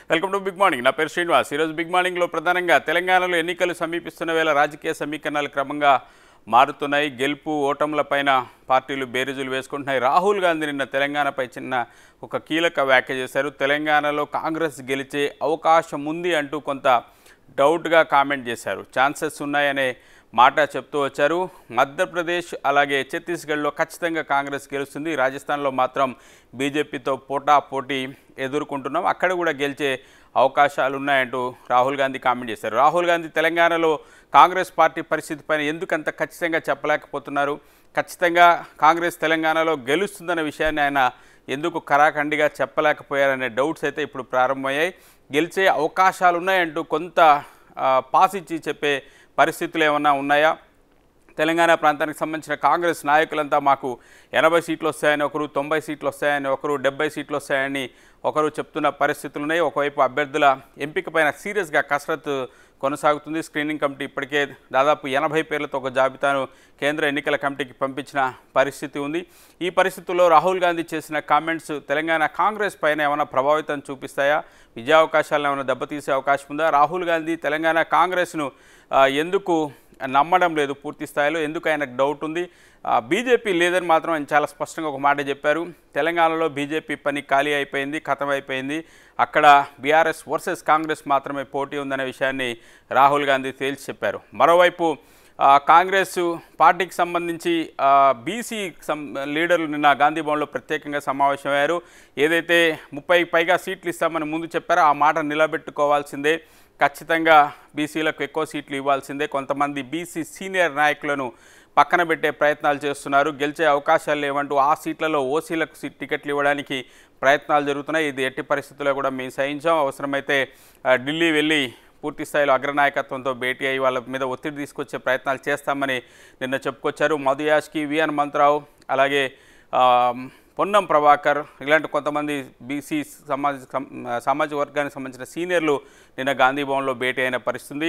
Welcome to big morning నా పేరు శ్రీనివాస్ ఈరోజు బిగ్ మార్నింగ్లో ప్రధానంగా తెలంగాణలో ఎన్నికలు సమీపిస్తున్న వేళ రాజకీయ సమీకరణాలు క్రమంగా మారుతున్నాయి గెలుపు ఓటములపైన పార్టీలు బేరీజులు వేసుకుంటున్నాయి రాహుల్ గాంధీ నిన్న తెలంగాణపై చిన్న ఒక కీలక వ్యాఖ్య చేశారు తెలంగాణలో కాంగ్రెస్ గెలిచే అవకాశం ఉంది అంటూ కొంత డౌట్గా కామెంట్ చేశారు ఛాన్సెస్ ఉన్నాయనే మాట చెప్తూ వచ్చారు మధ్యప్రదేశ్ అలాగే ఛత్తీస్గఢ్లో ఖచ్చితంగా కాంగ్రెస్ గెలుస్తుంది రాజస్థాన్లో మాత్రం బీజేపీతో పోటా పోటీ ఎదుర్కొంటున్నాం అక్కడ కూడా గెలిచే అవకాశాలు ఉన్నాయంటూ రాహుల్ గాంధీ కామెంట్ చేశారు రాహుల్ గాంధీ తెలంగాణలో కాంగ్రెస్ పార్టీ పరిస్థితి పైన ఎందుకు అంత ఖచ్చితంగా చెప్పలేకపోతున్నారు ఖచ్చితంగా కాంగ్రెస్ తెలంగాణలో గెలుస్తుందన్న విషయాన్ని ఆయన ఎందుకు కరాఖండిగా చెప్పలేకపోయారనే డౌట్స్ అయితే ఇప్పుడు ప్రారంభమయ్యాయి గెలిచే అవకాశాలు ఉన్నాయంటూ కొంత ఆ, పాస్ ఇచ్చి చెప్పే పరిస్థితులు ఏమన్నా ఉన్నాయా తెలంగాణ ప్రాంతానికి సంబంధించిన కాంగ్రెస్ నాయకులంతా మాకు ఎనభై సీట్లు వస్తాయని ఒకరు తొంభై సీట్లు వస్తాయని ఒకరు డెబ్బై సీట్లు వస్తాయని ఒకరు చెప్తున్న పరిస్థితులు ఉన్నాయి ఒకవైపు అభ్యర్థుల ఎంపిక పైన సీరియస్గా కసరత్తు కొనసాగుతుంది స్క్రీనింగ్ కమిటీ ఇప్పటికే దాదాపు ఎనభై పేర్లతో ఒక జాబితాను కేంద్ర ఎన్నికల కమిటీకి పంపించిన పరిస్థితి ఉంది ఈ పరిస్థితుల్లో రాహుల్ గాంధీ చేసిన కామెంట్స్ తెలంగాణ కాంగ్రెస్ పైన ఏమైనా ప్రభావితం చూపిస్తాయా విజయావకాశాలను ఏమైనా దెబ్బతీసే అవకాశం ఉందా రాహుల్ గాంధీ తెలంగాణ కాంగ్రెస్ను ఆ, ఎందుకు నమ్మడం లేదు పూర్తి స్థాయిలో ఎందుకు ఆయనకు డౌట్ ఉంది ఆ, బీజేపీ లేదని మాత్రం ఆయన చాలా స్పష్టంగా ఒక మాట చెప్పారు తెలంగాణలో బీజేపీ పని ఖాళీ అయిపోయింది ఖతం అయిపోయింది అక్కడ బీఆర్ఎస్ వర్సెస్ కాంగ్రెస్ మాత్రమే పోటీ ఉందనే విషయాన్ని రాహుల్ గాంధీ తేల్చి చెప్పారు మరోవైపు ఆ, కాంగ్రెస్ పార్టీకి సంబంధించి ఆ, బీసీ సం లీడర్లు నిన్న గాంధీ భవన్లో ప్రత్యేకంగా సమావేశమయ్యారు ఏదైతే ముప్పై పైగా సీట్లు ఇస్తామని ముందు చెప్పారో ఆ మాట నిలబెట్టుకోవాల్సిందే ఖచ్చితంగా బీసీలకు ఎక్కువ సీట్లు ఇవ్వాల్సిందే కొంతమంది బీసీ సీనియర్ నాయకులను పక్కన పెట్టే ప్రయత్నాలు చేస్తున్నారు గెలిచే అవకాశాలు లేవంటూ ఆ సీట్లలో ఓసీలకు సీట్ టికెట్లు ఇవ్వడానికి ప్రయత్నాలు జరుగుతున్నాయి ఇది ఎట్టి పరిస్థితుల్లో కూడా మేము సహించాం అవసరమైతే ఆ, ఢిల్లీ వెళ్ళి పూర్తి స్థాయిలో అగ్రనాయకత్వంతో భేటీ అయ్యి వాళ్ళ మీద ఒత్తిడి తీసుకొచ్చే ప్రయత్నాలు చేస్తామని నిన్న చెప్పుకొచ్చారు మధు యాష్కి విఎన్ మంత్రావు అలాగే ఆ, పొన్నం ప్రభాకర్ ఇలాంటి కొంతమంది బీసీ సమాజ సం- సామాజిక వర్గానికి సంబంధించిన సీనియర్లు నిన్న గాంధీ భవన్లో భేటీ అయిన పరిస్థితి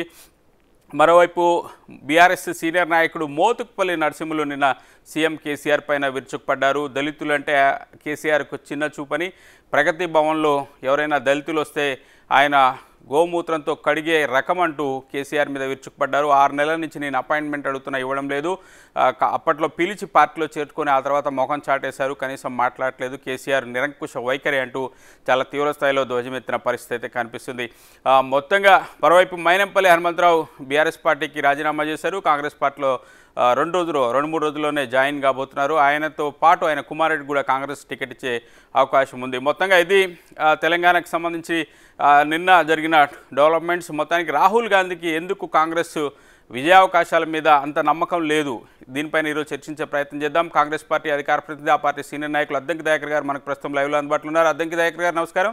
మరోవైపు బీఆర్ఎస్ సీనియర్ నాయకుడు మోతుకుపల్లి నరసింహులు నిన్న సీఎం కేసీఆర్ పైన విరుచుకుపడ్డారు దళితులు అంటే కేసీఆర్కు చిన్న చూపని ప్రగతి భవన్లో ఎవరైనా దళితులు వస్తే ఆయన గోమూత్రంతో కడిగే రకం అంటూ కేసీఆర్ మీద విరుచుకుపడ్డారు ఆరు నెలల నుంచి నేను అపాయింట్మెంట్ అడుగుతున్నా ఇవ్వడం లేదు ఆ, క- అప్పట్లో పిలిచి పార్టీలో చేర్చుకొని ఆ తర్వాత మొఖం చాటేశారు కనీసం మాట్లాడలేదు కేసీఆర్ నిరంకుశ వైఖరి అంటూ చాలా తీవ్ర స్థాయిలో ధ్వజమెత్తిన పరిస్థితి అయితే కనిపిస్తుంది ఆ, మొత్తంగా మరోవైపు మైనంపల్లి హనుమంతరావు బీఆర్ఎస్ పార్టీకి రాజీనామా చేశారు కాంగ్రెస్ పార్టీలో ఆ, రెండు రోజులు రెండు మూడు రోజుల్లోనే జాయిన్ కాబోతున్నారు ఆయనతో పాటు ఆయన కుమారుడికి కూడా కాంగ్రెస్ టికెట్ ఇచ్చే అవకాశం ఉంది మొత్తంగా ఇది ఆ, తెలంగాణకు సంబంధించి ఆ, నిన్న జరిగిన డెవలప్మెంట్స్ మొత్తానికి రాహుల్ గాంధీకి ఎందుకు కాంగ్రెస్ విజయావకాశాల మీద అంత నమ్మకం లేదు దీనిపైన ఈరోజు చర్చించే ప్రయత్నం చేద్దాం కాంగ్రెస్ పార్టీ అధికార ప్రతినిధి ఆ పార్టీ సీనియర్ నాయకులు అద్దంకి దయాకర్ గారు మనకు ప్రస్తుతం లైవ్లో అందుబాటులో ఉన్నారు అద్దంకి దయాకర్ గారు నమస్కారం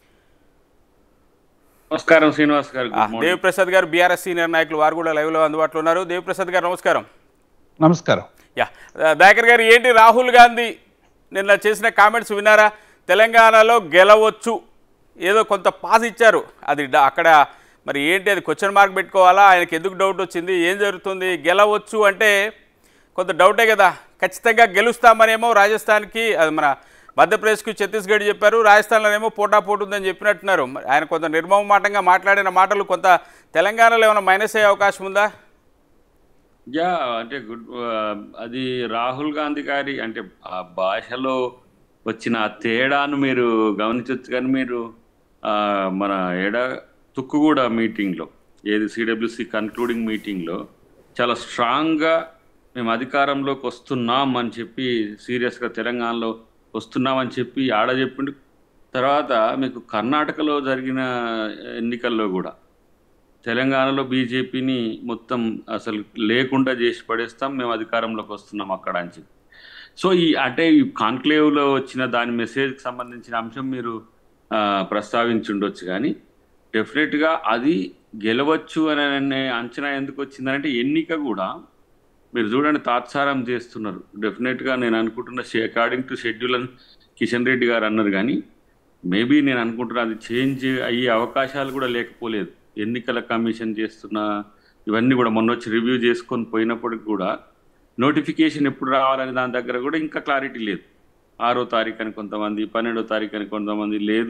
నమస్కారం శ్రీనివాస్ గారు ఆ, గుడ్ మార్నింగ్ దేవిప్రసాద్ గారు బీఆర్ఎస్ సీనియర్ నాయకులు వారు కూడా లైవ్లో అందుబాటులో ఉన్నారు దేవిప్రసాద్ గారు నమస్కారం నమస్కారం యా దయాకర్ గారు ఏంటి రాహుల్ గాంధీ నిన్న చేసిన కామెంట్స్ విన్నారా తెలంగాణలో గెలవచ్చు ఏదో కొంత పాస్ ఇచ్చారు అది డ- అక్కడ మరి ఏంటి అది క్వశ్చన్ మార్క్ పెట్టుకోవాలా ఆయనకి ఎందుకు డౌట్ వచ్చింది ఏం జరుగుతుంది గెలవచ్చు అంటే కొంత డౌటే కదా ఖచ్చితంగా గెలుస్తామనేమో రాజస్థాన్కి అది మన మధ్యప్రదేశ్కి ఛత్తీస్గఢ్ చెప్పారు రాజస్థాన్లోనేమో పోటా పోటు ఉందని చెప్పినట్టున్నారు మరి ఆయన కొంత నిర్మమాటంగా మాట్లాడిన మాటలు కొంత తెలంగాణలో ఏమైనా మైనస్ అయ్యే అవకాశం ఉందా యా అంటే గుడ్ ఆ, అది రాహుల్ గాంధీ గారి అంటే ఆ భాషలో వచ్చిన ఆ తేడాను మీరు గమనించవచ్చు కానీ మీరు ఆ, మన ఎడ తుక్కుగూడ మీటింగ్లో ఏది సిడబ్ల్యూసి కన్క్లూడింగ్ మీటింగ్లో చాలా స్ట్రాంగ్గా మేము అధికారంలోకి వస్తున్నాం అని చెప్పి సీరియస్గా తెలంగాణలో వస్తున్నామని చెప్పి ఆడ చెప్పిండు తర్వాత మీకు కర్ణాటకలో జరిగిన ఎన్నికల్లో కూడా తెలంగాణలో బీజేపీని మొత్తం అసలు లేకుండా చేసి పడేస్తాం మేము అధికారంలోకి వస్తున్నాం అక్కడ అని చెప్పి సో ఈ అంటే ఈ కాన్క్లేవ్లో వచ్చిన దాని మెసేజ్కి సంబంధించిన అంశం మీరు ఆ, ప్రస్తావించి ఉండొచ్చు కానీ డెఫినెట్గా అది గెలవచ్చు అని అనే అంచనా ఎందుకు వచ్చిందంటే ఎన్నిక కూడా మీరు చూడండి తాత్సారం చేస్తున్నారు డెఫినెట్గా నేను అనుకుంటున్న అకార్డింగ్ టు షెడ్యూల్ అని కిషన్ రెడ్డి గారు అన్నారు కానీ మేబీ నేను అనుకుంటున్నా అది చేంజ్ అయ్యే అవకాశాలు కూడా లేకపోలేదు ఎన్నికల కమిషన్ చేస్తున్న ఇవన్నీ కూడా మొన్న వచ్చి రివ్యూ చేసుకొని పోయినప్పటికి కూడా నోటిఫికేషన్ ఎప్పుడు రావాలని దాని దగ్గర కూడా ఇంకా క్లారిటీ లేదు ఆరో తారీఖు అని కొంతమంది పన్నెండో తారీఖు అని కొంతమంది లేదు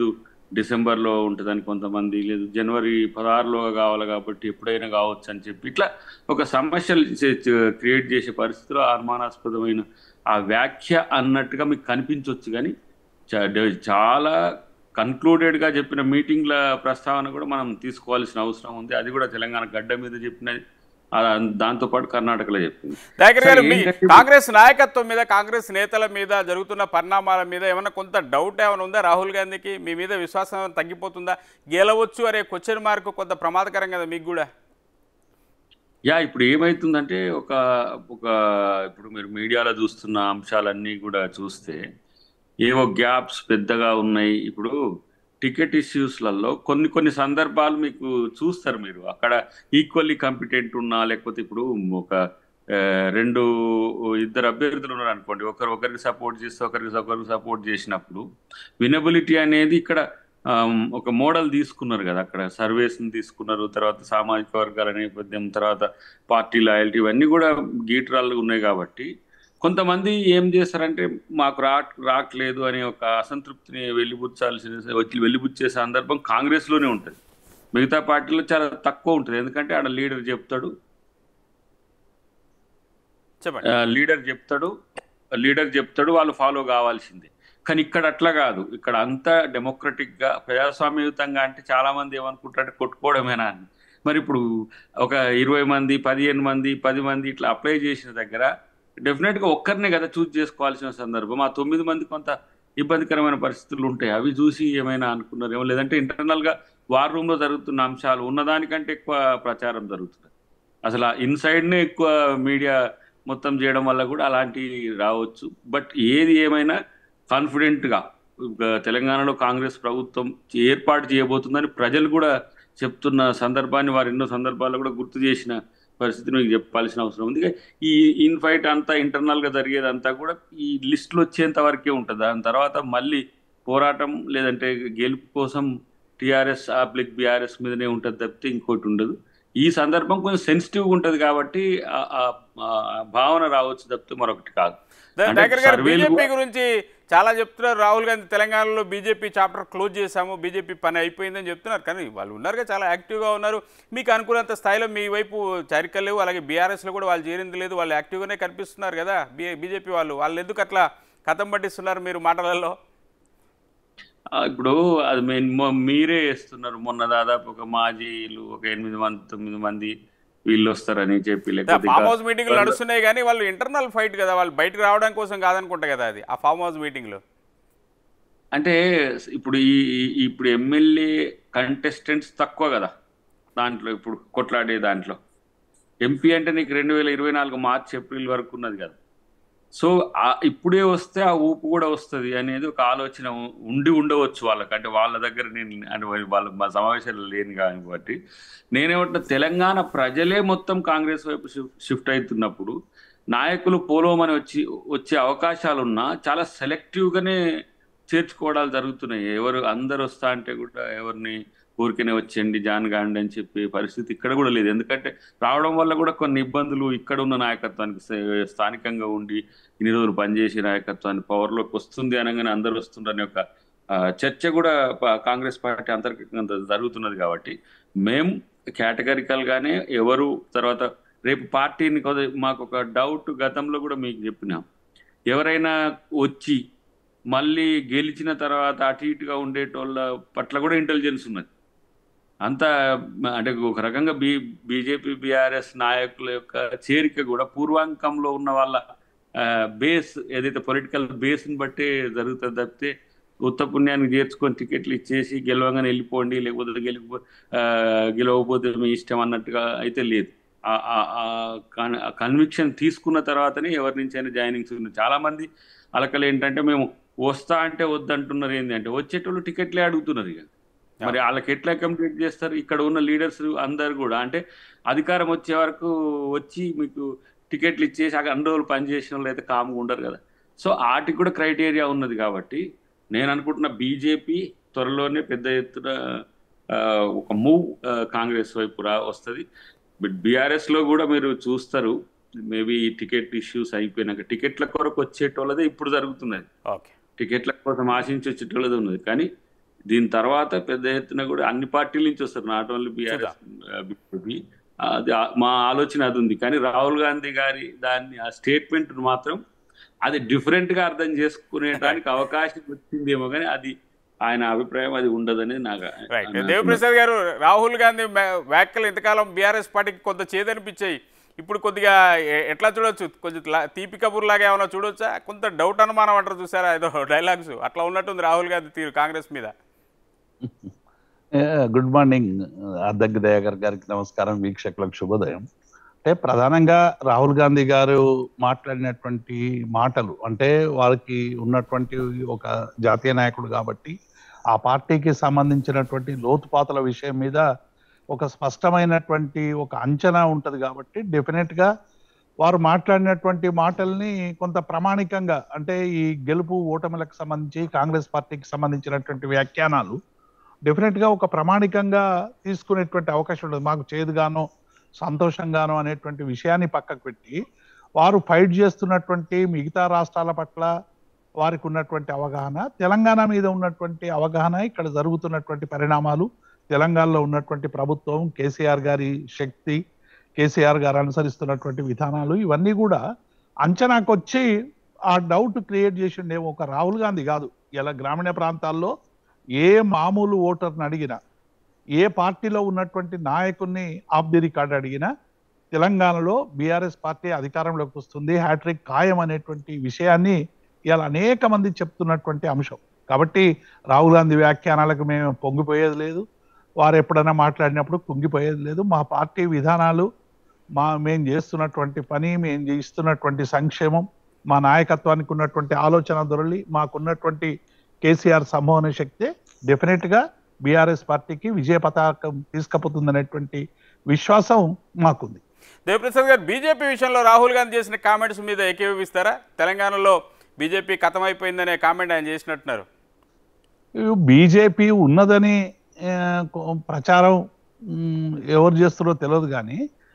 డిసెంబర్లో ఉంటుందని కొంతమంది లేదు జనవరి పదహారులో కావాలి కాబట్టి ఎప్పుడైనా కావచ్చు అని చెప్పి ఇట్లా ఒక సమస్యలు క్రియేట్ చేసే పరిస్థితిలో అనుమానాస్పదమైన ఆ వ్యాఖ్య అన్నట్టుగా మీకు కనిపించవచ్చు కానీ చా- డ- చాలా కన్క్లూడెడ్గా చెప్పిన మీటింగ్ల ప్రస్తావన కూడా మనం తీసుకోవాల్సిన అవసరం ఉంది అది కూడా తెలంగాణ గడ్డ మీద చెప్పినది ఆ, దాంతోపాటు కర్ణాటకలో చెప్పింది దయాకర్ గారు సరే, మీ ఏంటంటే- కాంగ్రెస్ నాయకత్వం మీద కాంగ్రెస్ నేతల మీద జరుగుతున్న పరిణామాల మీద ఏమైనా కొంత డౌట్ ఏమైనా ఉందా రాహుల్ గాంధీకి మీ మీద విశ్వాసం తగ్గిపోతుందా గెలవచ్చు అనే క్వశ్చన్ మార్క్ కొంత ప్రమాదకరం కదా మీకు కూడా యా ఇప్పుడు ఏమైతుందంటే ఒక ఒక ఇప్పుడు మీరు మీడియాలో చూస్తున్న అంశాలన్నీ కూడా చూస్తే ఏవో గ్యాప్స్ పెద్దగా ఉన్నాయి ఇప్పుడు టికెట్ ఇష్యూస్లలో కొన్ని కొన్ని సందర్భాలు మీకు చూస్తారు మీరు అక్కడ ఈక్వల్లీ కాంపిటెంట్ ఉన్నా లేకపోతే ఇప్పుడు ఒక ఆ, రెండు ఇద్దరు అభ్యర్థులు ఉన్నారు అనుకోండి ఒకరు ఒకరికి సపోర్ట్ చేస్తే ఒకరికి ఒకరికి సపోర్ట్ చేసినప్పుడు వినబిలిటీ అనేది ఇక్కడ ఆమ్, ఒక మోడల్ తీసుకున్నారు కదా అక్కడ సర్వేస్ని తీసుకున్నారు తర్వాత సామాజిక వర్గాల నేపథ్యం తర్వాత పార్టీ లాయల్టీ ఇవన్నీ కూడా గీటరాలు ఉన్నాయి కాబట్టి కొంతమంది ఏం చేస్తారంటే మాకు రా రావట్లేదు అనే ఒక అసంతృప్తిని వెళ్ళిపుచ్చాల్సిన వచ్చి వెళ్ళిపుచ్చే సందర్భం కాంగ్రెస్లోనే ఉంటుంది మిగతా పార్టీలో చాలా తక్కువ ఉంటుంది ఎందుకంటే ఆడ లీడర్ చెప్తాడు చెప్పండి ఆ, లీడర్ చెప్తాడు లీడర్ చెప్తాడు వాళ్ళు ఫాలో కావాల్సిందే కానీ ఇక్కడ అట్లా కాదు ఇక్కడ అంతా డెమోక్రటిక్ గా ప్రజాస్వామ్యయుతంగా అంటే చాలా మంది ఏమనుకుంటారంటే కొట్టుకోవడమేనా అని మరి ఇప్పుడు ఒక ఇరవై మంది పదిహేను మంది పది మంది ఇట్లా అప్లై చేసిన దగ్గర డెఫినెట్ గా ఒక్కరినే కదా చూస్ చేసుకోవాల్సిన సందర్భం ఆ తొమ్మిది మంది కొంత ఇబ్బందికరమైన పరిస్థితులు ఉంటాయి అవి చూసి ఏమైనా అనుకున్నారేమో లేదంటే ఇంటర్నల్ గా వార్ రూమ్ లో జరుగుతున్న అంశాలు ఉన్నదానికంటే ఎక్కువ ప్రచారం జరుగుతుంది అసలు ఇన్సైడ్ నే ఎక్కువ మీడియా మొత్తం చేయడం వల్ల కూడా అలాంటివి రావచ్చు బట్ ఏది ఏమైనా కాన్ఫిడెంట్ గా ఇక తెలంగాణలో కాంగ్రెస్ ప్రభుత్వం ఏర్పాటు చేయబోతుందని ప్రజలు కూడా చెప్తున్న సందర్భాన్ని వారు ఎన్నో సందర్భాల్లో కూడా గుర్తు చేసిన పరిస్థితి మీకు చెప్పాల్సిన అవసరం ఉంది ఇక ఈ ఇన్ఫైట్ అంతా ఇంటర్నల్ గా జరిగేదంతా కూడా ఈ లిస్టులు వచ్చేంత వరకే ఉంటుంది దాని తర్వాత మళ్ళీ పోరాటం లేదంటే గెలుపు కోసం టిఆర్ఎస్ ఆబ్లిక్ బీఆర్ఎస్ మీదనే ఉంటుంది తప్పితే ఇంకోటి ఉండదు ఈ సందర్భం కొంచెం సెన్సిటివ్గా ఉంటుంది కాబట్టి ఆ- ఆ- ఆ భావన రావచ్చు తప్పితే మరొకటి కాదు అంటే దయాకర్ గారు సర్వేలు బీజేపీ కూడా- గురించి చాలా చెప్తున్నారు రాహుల్ గాంధీ తెలంగాణలో బీజేపీ చాప్టర్ క్లోజ్ చేశాము బీజేపీ పని అయిపోయిందని చెప్తున్నారు కానీ వాళ్ళు ఉన్నారుగా చాలా యాక్టివ్గా ఉన్నారు మీకు అనుకున్నంత స్థాయిలో మీ వైపు చరికలు లేవు అలాగే బీఆర్ఎస్లో కూడా వాళ్ళు చేరింది లేదు వాళ్ళు యాక్టివ్గానే కనిపిస్తున్నారు కదా బీ బీజేపీ వాళ్ళు వాళ్ళు ఎందుకు అట్లా కథం పట్టిస్తున్నారు మీరు మాటలలో ఆ, ఇప్పుడు అది మీ- మొ- మీరే వేస్తున్నారు మొన్న దాదాపు ఒక మాజీలు ఒక ఎనిమిది మంది తొమ్మిది మంది వీళ్ళు వస్తారని చెప్పి లేకపోతే ఫామ్ ఇక- హౌస్ మీటింగ్లు నడుస్తున్నాయి కానీ వాళ్ళు ఇంటర్నల్ ఫైట్ కదా వాళ్ళు బయటకు రావడం కోసం కాదనుకుంటా కదా అది ఆ ఫామ్ హౌస్ మీటింగ్లో అంటే ఇప్పుడు ఈ ఈ- ఇప్పుడు ఎమ్మెల్యే కంటెస్టెంట్స్ తక్కువ కదా దాంట్లో ఇప్పుడు కొట్లాడే దాంట్లో ఎంపీ అంటే నీకు రెండు వేల ఇరవై నాలుగు మార్చ్ ఏప్రిల్ వరకు ఉన్నది కదా సో ఆ- ఇప్పుడే వస్తే ఆ ఊపు కూడా వస్తుంది అనేది ఒక ఆలోచన ఉ- ఉండి ఉండవచ్చు వాళ్ళకి అంటే వాళ్ళ దగ్గర నేను అంటే వాళ్ళ మా సమావేశాలు లేని కాబట్టి నేనేమంటున్నా తెలంగాణ ప్రజలే మొత్తం కాంగ్రెస్ వైపు షిఫ్- షిఫ్ట్ అవుతున్నప్పుడు నాయకులు పోలోమని వచ్చి వచ్చే అవకాశాలున్నా చాలా సెలెక్టివ్గానే చేర్చుకోవడాలు జరుగుతున్నాయి ఎవరు అందరు వస్తా అంటే కూడా ఎవరిని ఊరికనే వచ్చేయండి జాన్ గాండి అని చెప్పే పరిస్థితి ఇక్కడ కూడా లేదు ఎందుకంటే రావడం వల్ల కూడా కొన్ని ఇబ్బందులు ఇక్కడ ఉన్న నాయకత్వానికి స- స్థానికంగా ఉండి ఇన్ని రోజులు పనిచేసే నాయకత్వాన్ని పవర్లోకి వస్తుంది అనగానే అందరు వస్తుండని ఒక ఆ, చర్చ కూడా ప- కాంగ్రెస్ పార్టీ అంతర్గతంగా జరుగుతున్నది కాబట్టి మేము కేటగరికల్ గానే ఎవరు తర్వాత రేపు పార్టీని కొద్ది- మాకు ఒక డౌట్ గతంలో కూడా మీకు చెప్పినాం ఎవరైనా వచ్చి మళ్ళీ గెలిచిన తర్వాత అటు ఇటుగా ఉండేటోళ్ళ పట్ల కూడా ఇంటెలిజెన్స్ ఉన్నది అంత అంటే ఒక రకంగా బీ బీజేపీ బీఆర్ఎస్ నాయకుల యొక్క చేరిక కూడా పూర్వాంకంలో ఉన్న వాళ్ళ బేస్ ఏదైతే పొలిటికల్ బేస్ని బట్టే జరుగుతుంది తప్పితే ఉత్త పుణ్యానికి చేర్చుకొని టికెట్లు ఇచ్చేసి గెలవగానే వెళ్ళిపోండి లేకపోతే గెలిపో ఆ, గెలవకపోతే మీ ఇష్టం అన్నట్టుగా అయితే లేదు ఆ కన్విక్షన్ తీసుకున్న తర్వాతనే ఎవరి నుంచి అయినా జాయినింగ్స్ ఉన్నాయి చాలా మంది అలకలు ఏంటంటే మేము వస్తా అంటే వద్దంటున్నారు ఏంటి అంటే వచ్చేటోళ్ళు టికెట్లే అడుగుతున్నారు ఇక మరి వాళ్ళకి ఎట్లా కంప్లీట్ చేస్తారు ఇక్కడ ఉన్న లీడర్స్ అందరు కూడా అంటే అధికారం వచ్చే వరకు వచ్చి మీకు టికెట్లు ఇచ్చేసి అక్కడ అన్ని రోజులు పనిచేసిన వాళ్ళు అయితే కామ్గా ఉండరు కదా సో వాటికి కూడా క్రైటీరియా ఉన్నది కాబట్టి నేను అనుకుంటున్న బీజేపీ త్వరలోనే పెద్ద ఎత్తున ఆ, ఒక మూవ్ కాంగ్రెస్ వైపు రా వస్తుంది బట్ బీఆర్ఎస్ లో కూడా మీరు చూస్తారు మేబీ టికెట్ ఇష్యూస్ అయిపోయినాక టికెట్ల కొరకు వచ్చేటోళ్ళదే ఇప్పుడు జరుగుతున్నది ఓకే టికెట్ల కోసం ఆశించి వచ్చేటోళ్ళది ఉన్నది కానీ దీని తర్వాత పెద్ద ఎత్తున కూడా అన్ని పార్టీల నుంచి వస్తారు నాట్ ఓన్లీ బీఆర్ఎస్ బీజేపీ అది ఆ- మా ఆలోచన అది ఉంది కానీ రాహుల్ గాంధీ గారి దాన్ని ఆ స్టేట్మెంట్ మాత్రం అది డిఫరెంట్ గా అర్థం చేసుకునేటానికి అవకాశం వచ్చిందేమో కానీ అది ఆయన అభిప్రాయం అది ఉండదనేది నాకు రైట్ నాకు- దేవప్రసాద్ గారు రాహుల్ గాంధీ వ్య- వ్యాఖ్యలు ఇంతకాలం బీఆర్ఎస్ పార్టీకి కొంత చేదనిపించాయి ఇప్పుడు కొద్దిగా ఎ- ఎట్లా చూడొచ్చు కొంచెం లా- తీపి కబుర్ లాగా ఏమైనా చూడొచ్చా కొంత డౌట్ అనుమానం అంటారు చూసారా ఏదో డైలాగ్స్ అట్లా ఉన్నట్టుంది రాహుల్ గాంధీ తీరు కాంగ్రెస్ మీద ఏ, గుడ్ మార్నింగ్ అద్దెకి దయాకర్ గారికి నమస్కారం వీక్షకులకు శుభోదయం అంటే ప్రధానంగా రాహుల్ గాంధీ గారు మాట్లాడినటువంటి మాటలు అంటే వారికి ఉన్నటువంటి ఒక జాతీయ నాయకుడు కాబట్టి ఆ పార్టీకి సంబంధించినటువంటి లోతుపాతుల విషయం మీద ఒక స్పష్టమైనటువంటి ఒక అంచనా ఉంటది కాబట్టి డెఫినెట్ గా వారు మాట్లాడినటువంటి మాటల్ని కొంత ప్రామాణికంగా అంటే ఈ గెలుపు ఓటమిలకు సంబంధించి కాంగ్రెస్ పార్టీకి సంబంధించినటువంటి వ్యాఖ్యానాలు డెఫినెట్ గా ఒక ప్రామాణికంగా తీసుకునేటువంటి అవకాశం ఉండదు మాకు చేదుగానో సంతోషంగానో అనేటువంటి విషయాన్ని పక్కకు పెట్టి వారు ఫైట్ చేస్తున్నటువంటి మిగతా రాష్ట్రాల పట్ల వారికి ఉన్నటువంటి అవగాహన తెలంగాణ మీద ఉన్నటువంటి అవగాహన ఇక్కడ జరుగుతున్నటువంటి పరిణామాలు తెలంగాణలో ఉన్నటువంటి ప్రభుత్వం కేసీఆర్ గారి శక్తి కేసీఆర్ గారు అనుసరిస్తున్నటువంటి విధానాలు ఇవన్నీ కూడా అంచనాకు వచ్చి ఆ డౌట్ క్రియేట్ చేసిండే ఒక రాహుల్ గాంధీ కాదు ఇలా గ్రామీణ ప్రాంతాల్లో ఏ మామూలు ఓటర్ని అడిగినా ఏ పార్టీలో ఉన్నటువంటి నాయకుడిని ఆఫ్ ది రికార్డ్ అడిగినా తెలంగాణలో బీఆర్ఎస్ పార్టీ అధికారంలోకి వస్తుంది హ్యాట్రిక్ ఖాయం అనేటువంటి విషయాన్ని ఇలా అనేక మంది చెప్తున్నటువంటి అంశం కాబట్టి రాహుల్ గాంధీ వ్యాఖ్యానాలకు మేము పొంగిపోయేది లేదు వారు ఎప్పుడైనా మాట్లాడినప్పుడు కుంగిపోయేది లేదు మా పార్టీ విధానాలు మా మేము చేస్తున్నటువంటి పని మేము చేస్తున్నటువంటి సంక్షేమం మా నాయకత్వానికి ఉన్నటువంటి ఆలోచన దొరలి మాకున్నటువంటి కేసీఆర్ సంభవన శక్తి డెఫినెట్ గా బీఆర్ఎస్ పార్టీకి విజయ పతాకం తీసుకపోతుందనేటువంటి విశ్వాసం మాకుంది దేవప్రసాద్ గారు బీజేపీ విషయంలో రాహుల్ గాంధీ చేసిన కామెంట్స్ మీద ఏకీభవిస్తారా తెలంగాణలో బీజేపీ కథమైపోయిందనే కామెంట్ ఆయన చేసినట్టున్నారు బీజేపీ ఉన్నదని ఆ, కొ- ప్రచారం మ్, ఎవరు చేస్తారో తెలియదు కానీ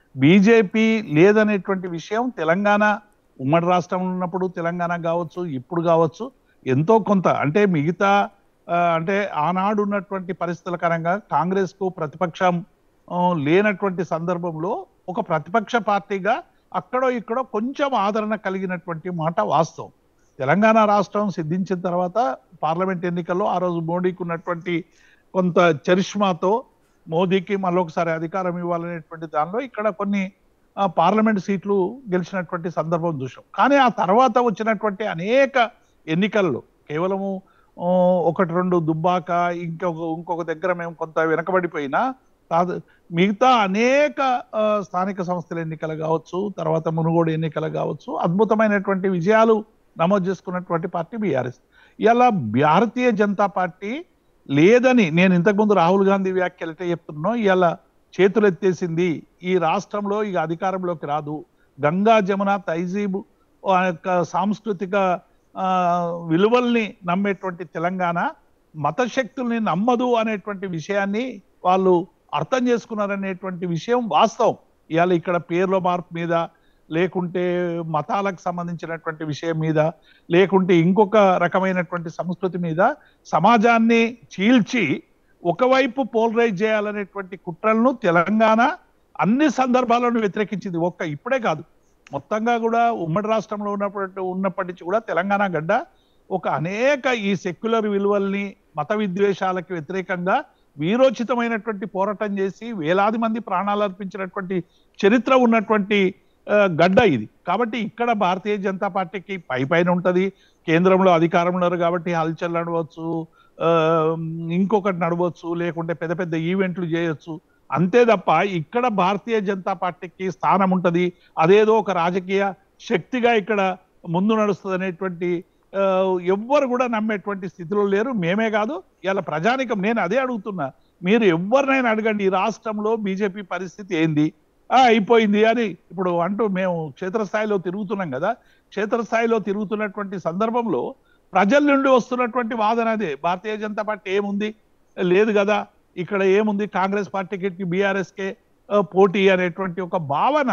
బీజేపీ లేదనేటువంటి విషయం తెలంగాణ ఉమ్మడి రాష్ట్రంలో ఉన్నప్పుడు తెలంగాణ కావచ్చు ఇప్పుడు కావచ్చు ఎంతో కొంత అంటే మిగతా ఆ, అంటే ఆనాడు ఉన్నటువంటి పరిస్థితుల కారణంగా కాంగ్రెస్ కు ప్రతిపక్షం ఆ, లేనటువంటి సందర్భంలో ఒక ప్రతిపక్ష పార్టీగా అక్కడో ఇక్కడో కొంచెం ఆదరణ కలిగినటువంటి మాట వాస్తవం తెలంగాణ రాష్ట్రం సిద్ధించిన తర్వాత పార్లమెంట్ ఎన్నికల్లో ఆ రోజు మోడీకి ఉన్నటువంటి కొంత చరిష్మాతో మోదీకి మళ్ళొకసారి అధికారం ఇవ్వాలనేటువంటి దానిలో ఇక్కడ కొన్ని ఆ, పార్లమెంట్ సీట్లు గెలిచినటువంటి సందర్భం చూసాం కానీ ఆ తర్వాత వచ్చినటువంటి అనేక ఎన్నికల్లో కేవలము ఆ, ఒకటి రెండు దుబ్బాక ఇంకొక ఇంకొక దగ్గర మేము కొంత వెనకబడిపోయినా తా- మిగతా అనేక ఆ, స్థానిక సంస్థల ఎన్నికలు కావచ్చు తర్వాత మునుగోడు ఎన్నికలు కావచ్చు అద్భుతమైనటువంటి విజయాలు నమోదు చేసుకున్నటువంటి పార్టీ బీఆర్ఎస్ ఇలా భారతీయ జనతా పార్టీ లేదని నేను ఇంతకుముందు రాహుల్ గాంధీ వ్యాఖ్యలు ఎట్లా చెప్తున్నో ఇలా చేతులు ఎత్తేసింది ఈ రాష్ట్రంలో ఇక అధికారంలోకి రాదు గంగా జమున తైజీబ్ ఆ యొక్క సాంస్కృతిక ఆ, విలువల్ని నమ్మేటువంటి తెలంగాణ మతశక్తుల్ని నమ్మదు అనేటువంటి విషయాన్ని వాళ్ళు అర్థం చేసుకున్నారనేటువంటి విషయం వాస్తవం ఇవాళ ఇక్కడ పేర్ల మార్పు మీద లేకుంటే మతాలకు సంబంధించినటువంటి విషయం మీద లేకుంటే ఇంకొక రకమైనటువంటి సంస్కృతి మీద సమాజాన్ని చీల్చి ఒకవైపు పోలరైజ్ చేయాలనేటువంటి కుట్రలను తెలంగాణ అన్ని సందర్భాలను వ్యతిరేకించింది ఒక్క ఇప్పుడే కాదు మొత్తంగా కూడా ఉమ్మడి రాష్ట్రంలో ఉన్నప్పటి ఉన్నప్పటి నుంచి కూడా తెలంగాణ గడ్డ ఒక అనేక ఈ సెక్యులర్ విలువల్ని మత విద్వేషాలకు వ్యతిరేకంగా వీరోచితమైనటువంటి పోరాటం చేసి వేలాది మంది ప్రాణాలు అర్పించినటువంటి చరిత్ర ఉన్నటువంటి ఆ, గడ్డ ఇది కాబట్టి ఇక్కడ భారతీయ జనతా పార్టీకి పై పైన ఉంటది కేంద్రంలో అధికారంలో ఉన్నారు కాబట్టి హల్చల్ నడవచ్చు ఆ, ఇంకొకటి నడవచ్చు లేకుంటే పెద్ద పెద్ద ఈవెంట్లు చేయొచ్చు అంతే తప్ప ఇక్కడ భారతీయ జనతా పార్టీకి స్థానం ఉంటది అదేదో ఒక రాజకీయ శక్తిగా ఇక్కడ ముందు నడుస్తుంది అనేటువంటి ఆ, ఎవ్వరు కూడా నమ్మేటువంటి స్థితిలో లేరు మేమే కాదు ఇలా ప్రజానికం నేను అదే అడుగుతున్నా మీరు ఎవరినైనా అడగండి ఈ రాష్ట్రంలో బీజేపీ పరిస్థితి ఏంది ఆ, అయిపోయింది అని ఇప్పుడు అంటూ మేము క్షేత్రస్థాయిలో తిరుగుతున్నాం కదా క్షేత్రస్థాయిలో తిరుగుతున్నటువంటి సందర్భంలో ప్రజల నుండి వస్తున్నటువంటి వాదన అదే భారతీయ జనతా పార్టీ ఏముంది లేదు కదా ఇక్కడ ఏముంది కాంగ్రెస్ పార్టీకి బీఆర్ఎస్ కే ఆ, పోటీ అనేటువంటి ఒక భావన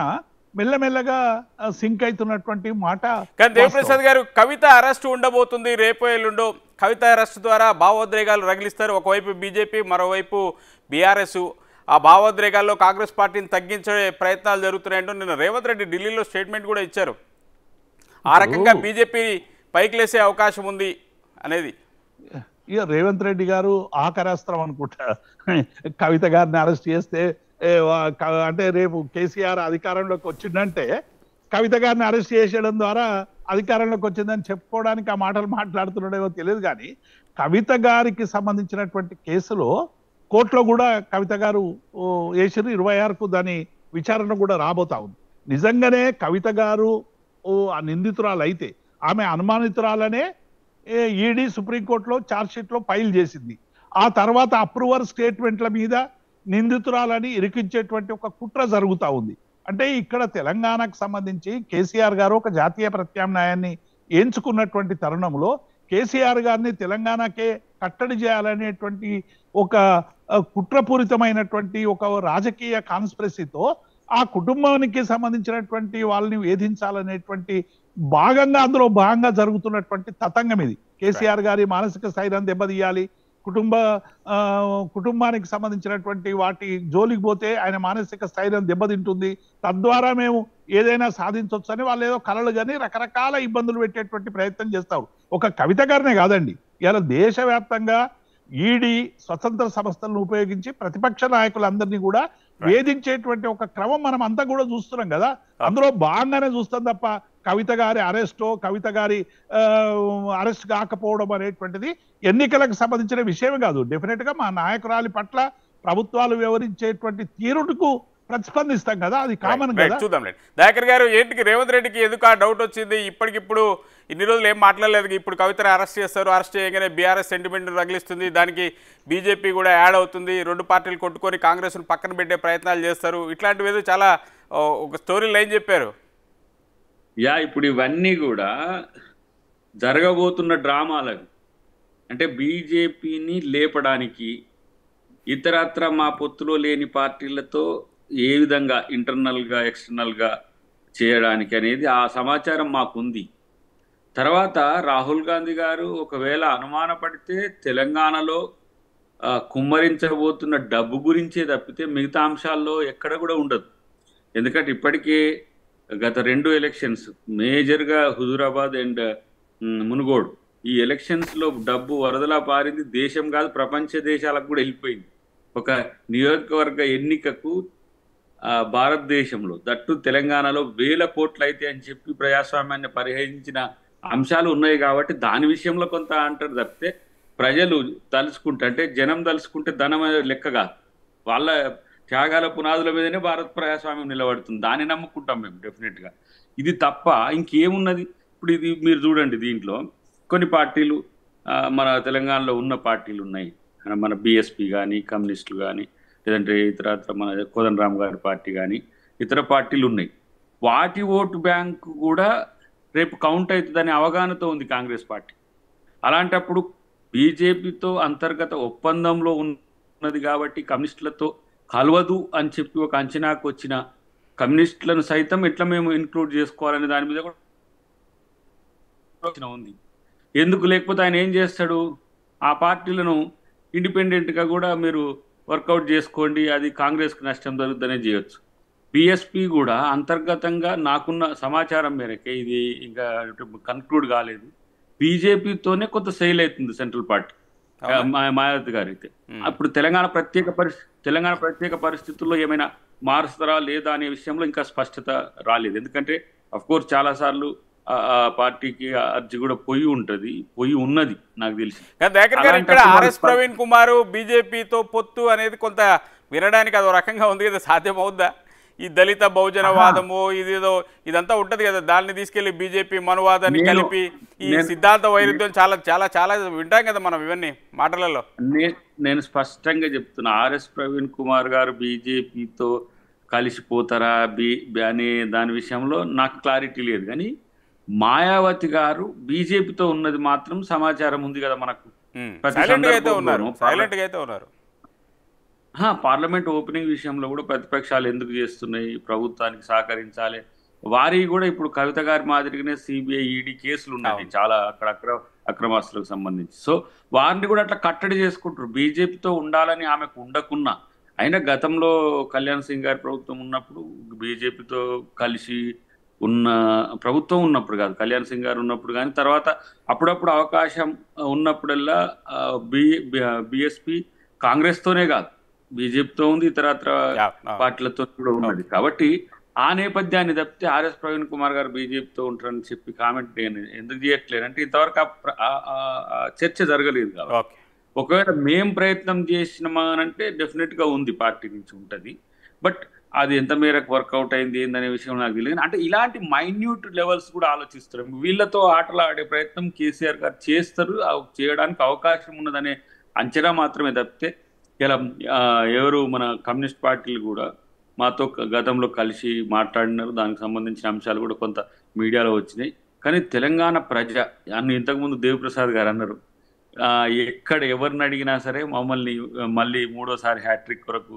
మెల్లమెల్లగా సింక్ అవుతున్నటువంటి మాట కానీ దేవప్రసాద్ గారు కవిత అరెస్ట్ ఉండబోతుంది రేపు ఎల్లుండో కవిత అరెస్ట్ ద్వారా భావోద్రేకాలు రగిలిస్తారు ఒకవైపు బీజేపీ మరోవైపు బీఆర్ఎస్ ఆ భావోద్రేకాల్లో కాంగ్రెస్ పార్టీని తగ్గించే ప్రయత్నాలు జరుగుతున్నాయంటూ నిన్న రేవంత్ రెడ్డి ఢిల్లీలో స్టేట్మెంట్ కూడా ఇచ్చారు ఆ రకంగా బీజేపీ పైకి లేసే అవకాశం ఉంది అనేది ఇక రేవంత్ రెడ్డి గారు ఆకరాస్త్రం అనుకుంటా కవిత గారిని అరెస్ట్ చేస్తే ఏ, వా- క- అంటే రేపు కేసీఆర్ అధికారంలోకి వచ్చిందంటే కవిత గారిని అరెస్ట్ చేసేయడం ద్వారా అధికారంలోకి వచ్చిందని చెప్పుకోవడానికి ఆ మాటలు మాట్లాడుతున్నాడేమో తెలియదు కానీ కవిత గారికి సంబంధించినటువంటి కేసులో కోర్టులో కూడా కవిత గారు ఓ, వేసిర్రు ఇరవై ఆరుకు దాని విచారణ కూడా రాబోతా ఉంది నిజంగానే కవిత గారు ఓ ఆ నిందితురాలు అయితే ఆమె అనుమానితురాలనే ఈడీ సుప్రీంకోర్టులో ఛార్జ్షీట్లో ఫైల్ చేసింది ఆ తర్వాత అప్రూవర్ స్టేట్మెంట్ల మీద నిందితురాలని ఇరికించేటువంటి ఒక కుట్ర జరుగుతా ఉంది అంటే ఇక్కడ తెలంగాణకు సంబంధించి కేసీఆర్ గారు ఒక జాతీయ ప్రత్యామ్నాయాన్ని ఎంచుకున్నటువంటి తరుణంలో కేసీఆర్ గారిని తెలంగాణకే కట్టడి చేయాలనేటువంటి ఒక ఆ, కుట్రపూరితమైనటువంటి ఒక రాజకీయ కాన్స్పిరసీతో ఆ కుటుంబానికి సంబంధించినటువంటి వాళ్ళని వేధించాలనేటువంటి భాగంగా అందులో భాగంగా జరుగుతున్నటువంటి తతంగం ఇది కేసీఆర్ గారి మానసిక స్థైర్యం దెబ్బతీయాలి కుటుంబ ఆ, కుటుంబానికి సంబంధించినటువంటి వాటి జోలికి పోతే ఆయన మానసిక స్థైర్యం దెబ్బతింటుంది తద్వారా మేము ఏదైనా సాధించవచ్చని వాళ్ళు ఏదో కలలు కానీ రకరకాల ఇబ్బందులు పెట్టేటువంటి ప్రయత్నం చేస్తారు ఒక కవిత గారినే కాదండి ఇలా దేశవ్యాప్తంగా ఈడీ స్వతంత్ర సంస్థలను ఉపయోగించి ప్రతిపక్ష నాయకులందరినీ కూడా వేధించేటువంటి ఒక క్రమం మనం అంతా కూడా చూస్తున్నాం కదా అందులో భాగంగానే చూస్తాం తప్ప కవిత గారి అరెస్టో కవిత గారి అరెస్ట్ కాకపోవడం అనేటువంటిది ఎన్నికలకు సంబంధించిన విషయం కాదు డెఫినెట్ గా మా నాయకురాలి పట్ల ప్రభుత్వాలు వ్యవహరించేటువంటి తీరుకు ప్రతిస్పందిస్తాం కదా అది కామన్ రైట్, కదా చూద్దాం రైట్ దయాకర్ గారు ఏంటికి రేవంత్ రెడ్డికి ఎందుకు ఆ డౌట్ వచ్చింది ఇప్పటికిప్పుడు ఇన్ని రోజులు ఏం మాట్లాడలేదు ఇప్పుడు కవితని అరెస్ట్ చేస్తారు అరెస్ట్ చేయగానే బీఆర్ఎస్ సెంటిమెంట్ రగిలిస్తుంది దానికి బీజేపీ కూడా యాడ్ అవుతుంది రెండు పార్టీలు కొట్టుకొని కాంగ్రెస్ను పక్కన పెట్టే ప్రయత్నాలు చేస్తారు ఇట్లాంటివి ఏదో చాలా ఓ, ఒక స్టోరీ లైన్ చెప్పారు యా ఇప్పుడు ఇవన్నీ కూడా జరగబోతున్న డ్రామాలకు అంటే బీజేపీని లేపడానికి ఇతరత్ర మా పొత్తులో లేని పార్టీలతో ఏ విధంగా ఇంటర్నల్గా ఎక్స్టర్నల్గా చేయడానికి అనేది ఆ సమాచారం మాకుంది తర్వాత రాహుల్ గాంధీ గారు ఒకవేళ అనుమానపడితే తెలంగాణలో ఆ, కుమ్మరించబోతున్న డబ్బు గురించే తప్పితే మిగతా అంశాల్లో ఎక్కడ కూడా ఉండదు ఎందుకంటే ఇప్పటికే గత రెండు ఎలక్షన్స్ మేజర్గా హుజూరాబాద్ అండ్ మ్, మునుగోడు ఈ ఎలక్షన్స్ లో డబ్బు వరదలా పారింది దేశం కాదు ప్రపంచ దేశాలకు కూడా వెళ్ళిపోయింది ఒక నియోజకవర్గ ఎన్నికకు ఆ, భారతదేశంలో దట్టు తెలంగాణలో వేల కోట్లు అయితే అని చెప్పి ప్రజాస్వామ్యాన్ని పరిహరించిన అంశాలు ఉన్నాయి కాబట్టి దాని విషయంలో కొంత అంటారు తప్పితే ప్రజలు తలుచుకుంటే అంటే జనం తలుచుకుంటే ధనం అనేది లెక్క కాదు వాళ్ళ త్యాగాల పునాదుల మీదనే భారత ప్రజాస్వామ్యం నిలబడుతుంది దాన్ని నమ్ముకుంటాం మేము డెఫినెట్ గా ఇది తప్ప ఇంకేమున్నది ఇప్పుడు ఇది మీరు చూడండి దీంట్లో కొన్ని పార్టీలు ఆ, మన తెలంగాణలో ఉన్న పార్టీలు ఉన్నాయి మన బిఎస్పి కానీ కమ్యూనిస్టులు కానీ లేదంటే ఇతర మన కోదండరామ్ గారి పార్టీ కానీ ఇతర పార్టీలు ఉన్నాయి వాటి ఓటు బ్యాంక్ కూడా రేపు కౌంట్ అవుతుందనే అవగాహనతో ఉంది కాంగ్రెస్ పార్టీ అలాంటప్పుడు బీజేపీతో అంతర్గత ఒప్పందంలో ఉన్నది కాబట్టి కమ్యూనిస్టులతో కలవదు అని చెప్పి ఒక అంచనాకు వచ్చిన కమ్యూనిస్టులను సైతం ఎట్లా మేము ఇన్క్లూడ్ చేసుకోవాలనే దాని మీద కూడా ఆలోచన ఉంది ఎందుకు లేకపోతే ఆయన ఏం చేస్తాడు ఆ పార్టీలను ఇండిపెండెంట్గా కూడా మీరు వర్కౌట్ చేసుకోండి అది కాంగ్రెస్కి నష్టం జరుగుతుందనే చేయొచ్చు బిఎస్పి కూడా అంతర్గతంగా నాకున్న సమాచారం మేరకే ఇది ఇంకా కన్క్లూడ్ కాలేదు బీజేపీతోనే కొంత సెయిల్ అవుతుంది సెంట్రల్ పార్టీ అవునా? మా- మాయావతి గారు అయితే Hmm. అప్పుడు తెలంగాణ ప్రత్యేక పరిస్థితి తెలంగాణ ప్రత్యేక పరిస్థితుల్లో ఏమైనా మారుస్తారా లేదా అనే విషయంలో ఇంకా స్పష్టత రాలేదు ఎందుకంటే అఫ్ కోర్స్ చాలా సార్లు ఆ- ఆ పార్టీకి అర్జీ కూడా పొయ్యి ఉంటది పొయ్యి ఉన్నది నాకు తెలిసి కానీ దయాకర్ గారు ఇక్కడ అలాంటప్పుడు ఆర్ఎస్ వాళ్ళు- ప్రవీణ్ కుమార్ బీజేపీతో పొత్తు అనేది కొంత వినడానికి అదో రకంగా ఉంది కదా సాధ్యం అవుద్దా ఈ దళిత బహుజన వాదము ఇదేదో ఇదంతా ఉంటది కదా దాన్ని తీసుకెళ్లి బీజేపీ మనువాదాన్ని నేను- కలిపి ఈ నేను- సిద్ధాంత వైరుధ్యం చాలా చాలా చాలా వింటాం కదా మనం ఇవన్నీ మాటలలో నే- నేను స్పష్టంగా చెప్తున్నా ఆర్ఎస్ ప్రవీణ్ కుమార్ గారు బీజేపీతో కలిసిపోతారా బి బి- అనే దాని విషయంలో నాకు క్లారిటీ లేదు కానీ మాయావతి గారు బీజేపీతో ఉన్నది మాత్రం సమాచారం ఉంది కదా మనకు ప్రతి సైలెంట్ గా అయితే ఉన్నారు సందర్భంలోనూ సైలెంట్ గా అయితే ఉన్నారు ఆ, పార్లమెంట్ ఓపెనింగ్ విషయంలో కూడా ప్రతిపక్షాలు ఎందుకు చేస్తున్నాయి ప్రభుత్వానికి సహకరించాలి వారి కూడా ఇప్పుడు కవిత గారి మాదిరిగానే సిబిఐ ఈడీ కేసులు ఉన్నాయి అవును. చాలా అక్కడ అక్ర అక్రమాస్తులకు సంబంధించి సో వారిని కూడా అట్లా కట్టడి చేసుకుంటారు బీజేపీతో ఉండాలని ఆమెకు ఉండకున్నా అయినా గతంలో కళ్యాణ్ సింగ్ గారి ప్రభుత్వం ఉన్నప్పుడు బీజేపీతో కలిసి ఉన్న ప్రభుత్వం ఉన్నప్పుడు కాదు కళ్యాణ్ సింగ్ గారు ఉన్నప్పుడు కానీ తర్వాత అప్పుడప్పుడు అవకాశం ఉన్నప్పుడల్లా బి బిఎస్పి కాంగ్రెస్తోనే కాదు బీజేపీతో ఉంది ఇతరత్ర యా, ఆ, పార్టీలతో కూడా ఉన్నది కాబట్టి ఆ నేపథ్యాన్ని తప్పితే ఆర్ఎస్ ప్రవీణ్ కుమార్ గారు బీజేపీతో ఉంటారని చెప్పి కామెంట్ నేను ఎందుకు చేయట్లేదు అంటే ఇంతవరకు ఆ ప్ర- ఆ- ఆ- ఆ చర్చ జరగలేదు కాబట్టి ఓకే ఒకవేళ మేం ప్రయత్నం చేసినామా అని అంటే డెఫినెట్ గా ఉంది పార్టీ నుంచి ఉంటది బట్ అది ఎంత మేరకు వర్కౌట్ అయింది ఏందనే విషయం నాకు తెలియదు అంటే ఇలాంటి మైన్యూట్ లెవెల్స్ కూడా ఆలోచిస్తారు వీళ్ళతో ఆటలు ఆడే ప్రయత్నం కేసీఆర్ గారు చేస్తారు ఆ చేయడానికి అవకాశం ఉన్నదనే అంచనా మాత్రమే తప్పితే ఇలా ఆ, ఎవరు మన కమ్యూనిస్ట్ పార్టీలు కూడా మాతో క- గతంలో కలిసి మాట్లాడినారు దానికి సంబంధించిన అంశాలు కూడా కొంత మీడియాలో వచ్చినాయి కానీ తెలంగాణ ప్రజ అన్న ఇంతకుముందు దేవిప్రసాద్ గారు అన్నారు ఆ, ఎక్కడ ఎవరిని అడిగినా సరే మమ్మల్ని ఆ, మళ్ళీ మూడోసారి హ్యాట్రిక్ కొరకు